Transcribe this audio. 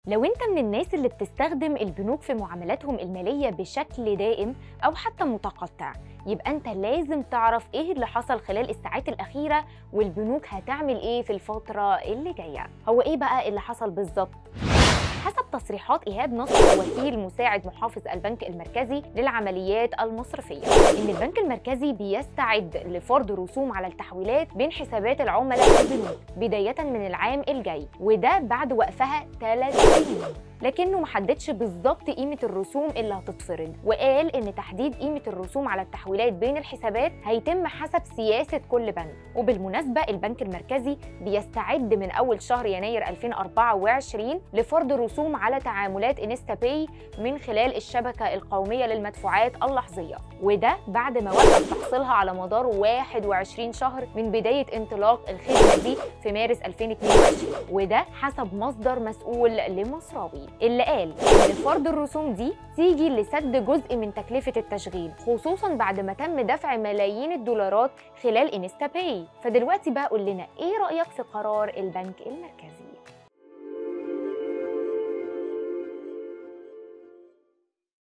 لو انت من الناس اللي بتستخدم البنوك في معاملاتهم المالية بشكل دائم أو حتى متقطع يبقى انت لازم تعرف ايه اللي حصل خلال الساعات الأخيرة والبنوك هتعمل ايه في الفترة اللي جاية هو ايه بقى اللي حصل بالظبط؟ حسب تصريحات إيهاب نصر وكيل مساعد محافظ البنك المركزي للعمليات المصرفية إن البنك المركزي بيستعد لفرض رسوم على التحويلات بين حسابات العملاء والبنوك بداية من العام الجاي وده بعد وقفها ثلاث سنين لكنه محددش بالظبط قيمة الرسوم اللي هتتفرض وقال إن تحديد قيمة الرسوم على التحويلات بين الحسابات هيتم حسب سياسة كل بنك وبالمناسبة البنك المركزي بيستعد من أول شهر يناير 2024 لفرض رسوم على تعاملات انستا باي من خلال الشبكة القومية للمدفوعات اللحظية وده بعد ما وقف تحصيلها على مدار 21 شهر من بداية انطلاق الخدمة دي في مارس 2022 وده حسب مصدر مسؤول لمصراوي اللي قال ان فرض الرسوم دي تيجي لسد جزء من تكلفه التشغيل خصوصا بعد ما تم دفع ملايين الدولارات خلال انستا باي فدلوقتي بقى قول لنا ايه رايك في قرار البنك المركزي